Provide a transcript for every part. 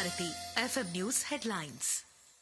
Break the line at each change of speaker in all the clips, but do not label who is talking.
Bharati FM news headlines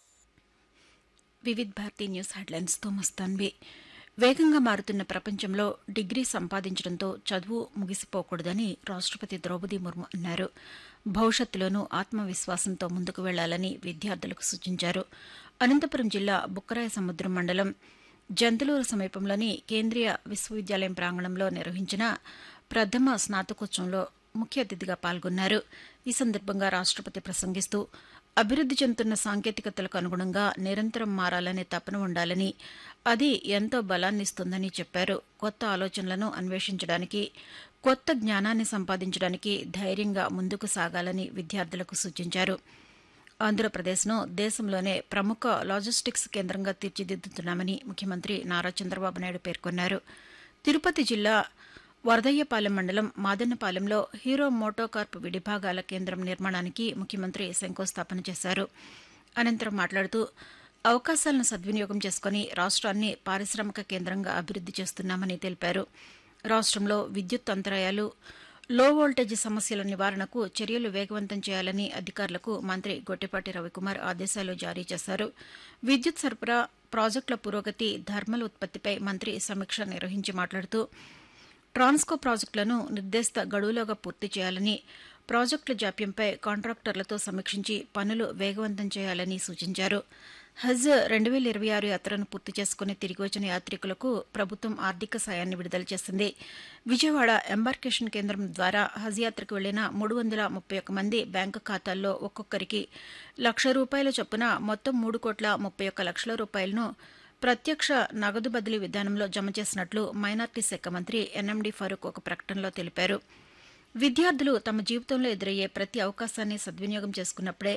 Vividh Bharati news హెడ్లైన్స్తో మస్తాన్వి వేగంగా మారుతున్న ప్రపంచంలో డిగ్రీ సంపాదించడంతో చదువు ముగిసిపోకూడదని రాష్టపతి ద్రౌపది ముర్ము అన్నారు భవిష్యత్తులోనూ ఆత్మవిశ్వాసంతో ముందుకు వెళ్లాలని విద్యార్థులకు సూచించారు అనంతపురం జిల్లా బుక్కరాయ సముద్రం మండలం జంతులూరు సమీపంలోని కేంద్రీయ విశ్వవిద్యాలయం ప్రాంగణంలో నిర్వహించిన ప్రథమ స్నాతకోత్సవంలో ముఖ్య అతిథిగా పాల్గొన్నారు ఈ సందర్భంగా రాష్టపతి ప్రసంగిస్తూ అభివృద్ది చెందుతున్న సాంకేతికతలకు అనుగుణంగా నిరంతరం మారాలనే తపన ఉండాలని అది ఎంతో బలాన్నిస్తుందని చెప్పారు కొత్త ఆలోచనలను అన్వేషించడానికి కొత్త జ్ఞానాన్ని సంపాదించడానికి ధైర్యంగా ముందుకు సాగాలని విద్యార్థులకు సూచించారు ఆంధ్రప్రదేశ్ను దేశంలోనే ప్రముఖ లాజిస్టిక్స్ కేంద్రంగా తీర్చిదిద్దుతున్నామని ముఖ్యమంత్రి నారా చంద్రబాబు నాయుడు పేర్కొన్నారు తిరుపతి జిల్లా వరదయ్యపాలెం మండలం మాదన్నపాలెంలో హీరో మోటోకార్ప్ విడిభాగాల కేంద్రం నిర్మాణానికి ముఖ్యమంత్రి శంకుస్థాపన చేశారు అనంతరం మాట్లాడుతూ అవకాశాలను సద్వినియోగం చేసుకుని రాష్ట్రాన్ని పారిశ్రామిక కేంద్రంగా అభివృద్ది చేస్తున్నామని తెలిపారు రాష్ట్రంలో విద్యుత్ అంతరాయాలు లో వోల్టేజ్ సమస్యల నివారణకు చర్యలు వేగవంతం చేయాలని అధికారులకు మంత్రి గొట్టిపాటి రవికుమార్ ఆదేశాలు జారీ చేశారు విద్యుత్ సరఫరా ప్రాజెక్టుల పురోగతి థర్మల్ ఉత్పత్తిపై మంత్రి సమీక్ష నిర్వహించి మాట్లాడుతూ ట్రాన్స్కో ప్రాజెక్టులను నిర్దేశిత గడువులోగా పూర్తి చేయాలని ప్రాజెక్టుల జాప్యంపై కాంట్రాక్టర్లతో సమీక్షించి పనులు వేగవంతం చేయాలని సూచించారు హజ్ రెండు వేల ఇరవై ఆరు యాత్రను పూర్తి చేసుకుని తిరిగి వచ్చిన యాత్రికులకు ప్రభుత్వం ఆర్థిక సాయాన్ని విడుదల చేసింది విజయవాడ ఎంబార్కేషన్ కేంద్రం ద్వారా హజ్ యాత్రకు వెళ్లిన మూడు వందల ముప్పై ఒక్క మంది బ్యాంకు ఖాతాల్లో ఒక్కొక్కరికి లక్ష రూపాయల చొప్పున మొత్తం మూడు కోట్ల ముప్పై ఒక్క లక్షల రూపాయలను ప్రత్యక్ష నగదు బదిలీ విధానంలో జమ చేసినట్లు మైనార్టీ శాఖ మంత్రి ఎన్ఎండి ఫరూక్ ఒక ప్రకటనలో తెలిపారు విద్యార్థులు తమ జీవితంలో ఎదురయ్యే ప్రతి అవకాశాన్ని సద్వినియోగం చేసుకున్నప్పుడే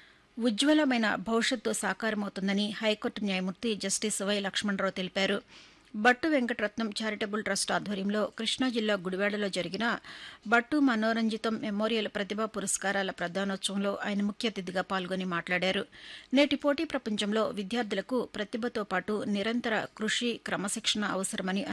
ఉజ్వలమైన భవిష్యత్తు సాకారమవుతుందని హైకోర్టు న్యాయమూర్తి జస్టిస్ వై లక్ష్మణరావు తెలిపారు బట్టు వెంకటరత్నం చారిటబుల్ ట్రస్ట్ ఆధ్వర్యంలో కృష్ణా జిల్లా గుడివాడలో జరిగిన బట్టు మనోరంజితం మెమోరియల్ ప్రతిభా పురస్కారాల ప్రదానోత్సవంలో ఆయన ముఖ్య అతిథిగా పాల్గొని మాట్లాడారు నేటి పోటీ ప్రపంచంలో విద్యార్థులకు ప్రతిభతో పాటు నిరంతర కృషి క్రమశిక్షణ అవసరమని